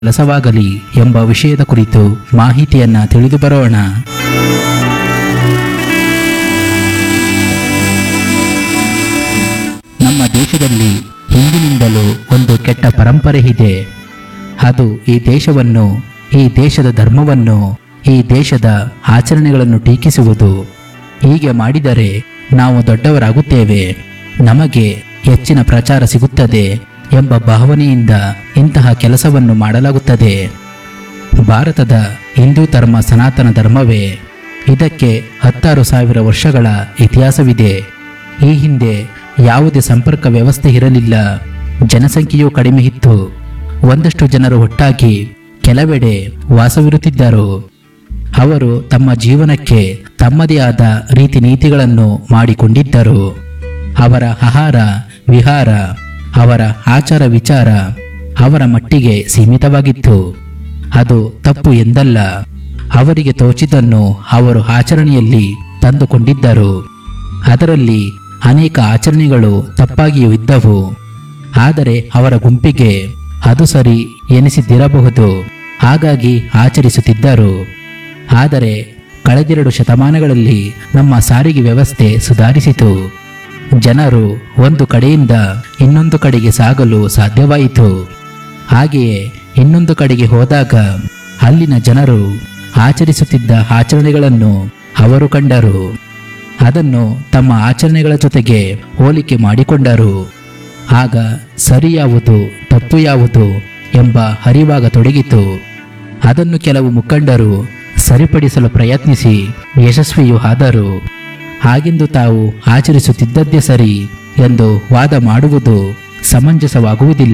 ಕೆಲಸವಾಗಲಿ ಎಂಬ ವಿಷಯದ ಕುರಿತು ಮಾಹಿತಿಯನ್ನ ತಿಳಿದು ಬರೋಣ ನಮ್ಮ ದೇಶದಲ್ಲಿ ಹಿಂದಿನಿಂದಲೂ ಒಂದು ಕೆಟ್ಟ ಪರಂಪರೆ ಇದೆ ಅದು ಈ ದೇಶವನ್ನು ಈ ದೇಶದ ಧರ್ಮವನ್ನು ಈ ದೇಶದ ಆಚರಣೆಗಳನ್ನು ಟೀಕಿಸುವುದು ಹೀಗೆ ಮಾಡಿದರೆ ನಾವು ದೊಡ್ಡವರಾಗುತ್ತೇವೆ ನಮಗೆ ಹೆಚ್ಚಿನ ಪ್ರಚಾರ ಸಿಗುತ್ತದೆ ಎಂಬ ಭಾವನೆಯಿಂದ ಇಂತಹ ಕೆಲಸವನ್ನು ಮಾಡಲಾಗುತ್ತದೆ ಭಾರತದ ಹಿಂದೂ ಧರ್ಮ ಸನಾತನ ಧರ್ಮವೇ ಇದಕ್ಕೆ ಹತ್ತಾರು ಸಾವಿರ ವರ್ಷಗಳ ಇತಿಹಾಸವಿದೆ ಈ ಹಿಂದೆ ಯಾವುದೇ ಸಂಪರ್ಕ ವ್ಯವಸ್ಥೆ ಇರಲಿಲ್ಲ ಜನಸಂಖ್ಯೆಯೂ ಕಡಿಮೆ ಇತ್ತು ಒಂದಷ್ಟು ಜನರು ಒಟ್ಟಾಗಿ ಕೆಲವೆಡೆ ವಾಸವಿರುತ್ತಿದ್ದರು ಅವರು ತಮ್ಮ ಜೀವನಕ್ಕೆ ತಮ್ಮದೇ ಆದ ರೀತಿ ನೀತಿಗಳನ್ನು ಮಾಡಿಕೊಂಡಿದ್ದರು ಅವರ ಆಹಾರ ವಿಹಾರ ಅವರ ಆಚಾರ ವಿಚಾರ ಅವರ ಮಟ್ಟಿಗೆ ಸೀಮಿತವಾಗಿತ್ತು ಅದು ತಪ್ಪು ಎಂದಲ್ಲ ಅವರಿಗೆ ತೋಚಿದ್ದನ್ನು ಅವರು ಆಚರಣೆಯಲ್ಲಿ ತಂದುಕೊಂಡಿದ್ದರು ಅದರಲ್ಲಿ ಅನೇಕ ಆಚರಣೆಗಳು ತಪ್ಪಾಗಿಯೂ ಇದ್ದವು ಆದರೆ ಅವರ ಗುಂಪಿಗೆ ಅದು ಸರಿ ಎನಿಸಿದ್ದಿರಬಹುದು ಹಾಗಾಗಿ ಆಚರಿಸುತ್ತಿದ್ದರು ಆದರೆ ಕಳೆದೆರಡು ಶತಮಾನಗಳಲ್ಲಿ ನಮ್ಮ ಸಾರಿಗೆ ವ್ಯವಸ್ಥೆ ಸುಧಾರಿಸಿತು ಜನರು ಒಂದು ಕಡೆಯಿಂದ ಇನ್ನೊಂದು ಕಡೆಗೆ ಸಾಗಲು ಸಾಧ್ಯವಾಯಿತು ಹಾಗೆಯೇ ಇನ್ನೊಂದು ಕಡೆಗೆ ಹೋದಾಗ ಅಲ್ಲಿನ ಜನರು ಆಚರಿಸುತ್ತಿದ್ದ ಆಚರಣೆಗಳನ್ನು ಅವರು ಕಂಡರು ಅದನ್ನು ತಮ್ಮ ಆಚರಣೆಗಳ ಜೊತೆಗೆ ಹೋಲಿಕೆ ಮಾಡಿಕೊಂಡರು ಆಗ ಸರಿ ಯಾವುದು ತಪ್ಪು ಯಾವುದು ಎಂಬ ಅರಿವಾಗ ತೊಡಗಿತು ಅದನ್ನು ಕೆಲವು ಮುಖಂಡರು ಸರಿಪಡಿಸಲು ಪ್ರಯತ್ನಿಸಿ ಯಶಸ್ವಿಯೂ ಆದರು ಹಾಗೆಂದು ತಾವು ಆಚರಿಸುತ್ತಿದ್ದದ್ದೇ ಸರಿ ಎಂದು ವಾದ ಮಾಡುವುದು ಸಮಂಜಸವಾಗುವುದಿಲ್ಲ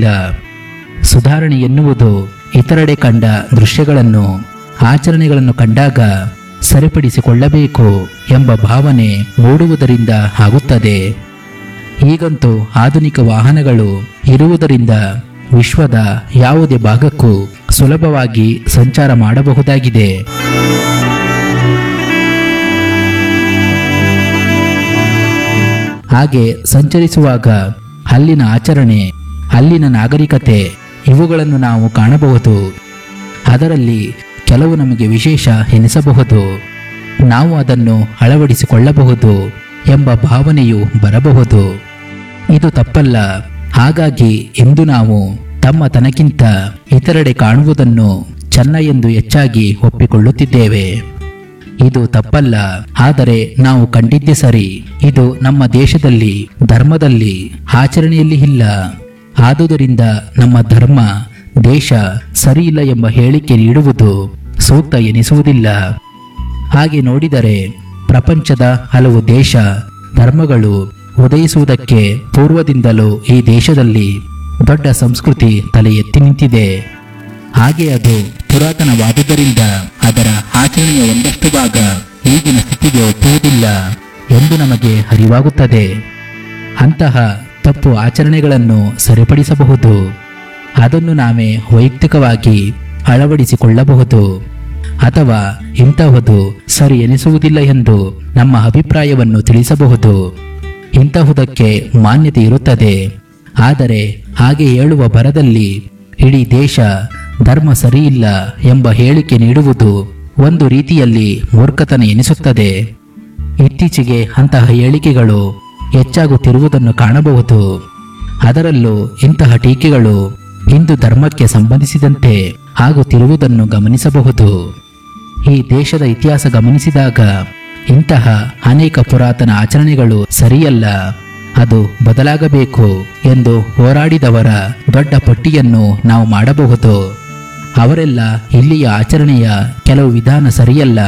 ಸುಧಾರಣೆ ಎನ್ನುವುದು ಇತರೆಡೆ ಕಂಡ ದೃಶ್ಯಗಳನ್ನು ಆಚರಣೆಗಳನ್ನು ಕಂಡಾಗ ಸರಿಪಡಿಸಿಕೊಳ್ಳಬೇಕು ಎಂಬ ಭಾವನೆ ಮೂಡುವುದರಿಂದ ಆಗುತ್ತದೆ ಈಗಂತೂ ಆಧುನಿಕ ವಾಹನಗಳು ಇರುವುದರಿಂದ ವಿಶ್ವದ ಯಾವುದೇ ಭಾಗಕ್ಕೂ ಸುಲಭವಾಗಿ ಸಂಚಾರ ಮಾಡಬಹುದಾಗಿದೆ ಹಾಗೆ ಸಂಚರಿಸುವಾಗ ಅಲ್ಲಿನ ಆಚರಣೆ ಅಲ್ಲಿನ ನಾಗರಿಕತೆ ಇವುಗಳನ್ನು ನಾವು ಕಾಣಬಹುದು ಅದರಲ್ಲಿ ಕೆಲವು ನಮಗೆ ವಿಶೇಷ ಎನಿಸಬಹುದು ನಾವು ಅದನ್ನು ಅಳವಡಿಸಿಕೊಳ್ಳಬಹುದು ಎಂಬ ಭಾವನೆಯು ಬರಬಹುದು ಇದು ತಪ್ಪಲ್ಲ ಹಾಗಾಗಿ ಎಂದು ನಾವು ತಮ್ಮ ತನಕ್ಕಿಂತ ಇತರೆಡೆ ಕಾಣುವುದನ್ನು ಚೆನ್ನ ಎಂದು ಹೆಚ್ಚಾಗಿ ಒಪ್ಪಿಕೊಳ್ಳುತ್ತಿದ್ದೇವೆ ಇದು ತಪ್ಪಲ್ಲ ಆದರೆ ನಾವು ಕಂಡಿದ್ದೇ ಸರಿ ಇದು ನಮ್ಮ ದೇಶದಲ್ಲಿ ಧರ್ಮದಲ್ಲಿ ಆಚರಣೆಯಲ್ಲಿ ಇಲ್ಲ ಆದುದರಿಂದ ನಮ್ಮ ಧರ್ಮ ದೇಶ ಸರಿಯಿಲ್ಲ ಎಂಬ ಹೇಳಿಕೆ ನೀಡುವುದು ಸೂಕ್ತ ಎನಿಸುವುದಿಲ್ಲ ಹಾಗೆ ನೋಡಿದರೆ ಪ್ರಪಂಚದ ಹಲವು ದೇಶ ಧರ್ಮಗಳು ಉದಯಿಸುವುದಕ್ಕೆ ಪೂರ್ವದಿಂದಲೂ ಈ ದೇಶದಲ್ಲಿ ದೊಡ್ಡ ಸಂಸ್ಕೃತಿ ತಲೆ ಎತ್ತಿ ನಿಂತಿದೆ ಹಾಗೆ ಅದು ಪುರಾತನವಾದುದರಿಂದ ಅದರ ಆಚರಣೆಯ ಒಂದಷ್ಟು ಭಾಗ ಈಗಿನ ಸ್ಥಿತಿಗೆ ಒಪ್ಪುವುದಿಲ್ಲ ಎಂದು ನಮಗೆ ಅರಿವಾಗುತ್ತದೆ ಅಂತಹ ತಪ್ಪು ಆಚರಣೆಗಳನ್ನು ಸರಿಪಡಿಸಬಹುದು ಅದನ್ನು ನಾವೇ ವೈಯಕ್ತಿಕವಾಗಿ ಅಳವಡಿಸಿಕೊಳ್ಳಬಹುದು ಅಥವಾ ಇಂತಹುದು ಸರಿ ಎನಿಸುವುದಿಲ್ಲ ಎಂದು ನಮ್ಮ ಅಭಿಪ್ರಾಯವನ್ನು ತಿಳಿಸಬಹುದು ಇಂತಹುದಕ್ಕೆ ಮಾನ್ಯತೆ ಇರುತ್ತದೆ ಆದರೆ ಹಾಗೆ ಹೇಳುವ ಭರದಲ್ಲಿ ಇಡೀ ದೇಶ ಧರ್ಮ ಸರಿಯಿಲ್ಲ ಎಂಬ ಹೇಳಿಕೆ ನೀಡುವುದು ಒಂದು ರೀತಿಯಲ್ಲಿ ಮೂರ್ಖತನ ಎನಿಸುತ್ತದೆ ಇತ್ತೀಚೆಗೆ ಅಂತಹ ಹೇಳಿಕೆಗಳು ಹೆಚ್ಚಾಗುತ್ತಿರುವುದನ್ನು ಕಾಣಬಹುದು ಅದರಲ್ಲೂ ಇಂತಹ ಟೀಕೆಗಳು ಹಿಂದೂ ಧರ್ಮಕ್ಕೆ ಸಂಬಂಧಿಸಿದಂತೆ ಆಗುತ್ತಿರುವುದನ್ನು ಗಮನಿಸಬಹುದು ಈ ದೇಶದ ಇತಿಹಾಸ ಗಮನಿಸಿದಾಗ ಇಂತಹ ಅನೇಕ ಪುರಾತನ ಆಚರಣೆಗಳು ಸರಿಯಲ್ಲ ಅದು ಬದಲಾಗಬೇಕು ಎಂದು ಹೋರಾಡಿದವರ ದೊಡ್ಡ ಪಟ್ಟಿಯನ್ನು ನಾವು ಮಾಡಬಹುದು ಅವರೆಲ್ಲ ಇಲ್ಲಿಯ ಆಚರಣೆಯ ಕೆಲವು ವಿಧಾನ ಸರಿಯಲ್ಲ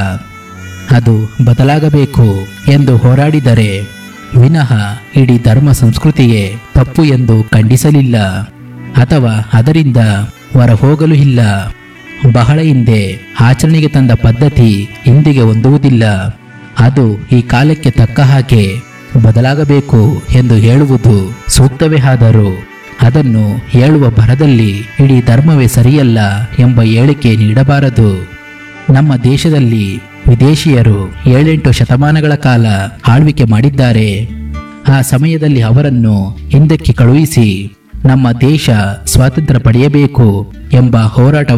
ಅದು ಬದಲಾಗಬೇಕು ಎಂದು ಹೋರಾಡಿದರೆ ವಿನಃ ಇಡೀ ಧರ್ಮ ಸಂಸ್ಕೃತಿಯೇ ತಪ್ಪು ಎಂದು ಖಂಡಿಸಲಿಲ್ಲ ಅಥವಾ ಅದರಿಂದ ಹೊರ ಹೋಗಲು ಇಲ್ಲ ಬಹಳ ಹಿಂದೆ ಆಚರಣೆಗೆ ತಂದ ಪದ್ಧತಿ ಇಂದಿಗೆ ಹೊಂದುವುದಿಲ್ಲ ಅದು ಈ ಕಾಲಕ್ಕೆ ತಕ್ಕ ಹಾಗೆ ಬದಲಾಗಬೇಕು ಎಂದು ಹೇಳುವುದು ಸೂಕ್ತವೇ ಆದರೂ ಅದನ್ನು ಹೇಳುವ ಭರದಲ್ಲಿ ಇಡೀ ಧರ್ಮವೇ ಸರಿಯಲ್ಲ ಎಂಬ ಹೇಳಿಕೆ ನೀಡಬಾರದು ನಮ್ಮ ದೇಶದಲ್ಲಿ ವಿದೇಶಿಯರು ಏಳೆಂಟು ಶತಮಾನಗಳ ಕಾಲ ಆಳ್ವಿಕೆ ಮಾಡಿದ್ದಾರೆ ಆ ಸಮಯದಲ್ಲಿ ಅವರನ್ನು ಹಿಂದಕ್ಕೆ ಕಳುಹಿಸಿ ನಮ್ಮ ದೇಶ ಸ್ವಾತಂತ್ರ್ಯ ಪಡೆಯಬೇಕು ಎಂಬ ಹೋರಾಟ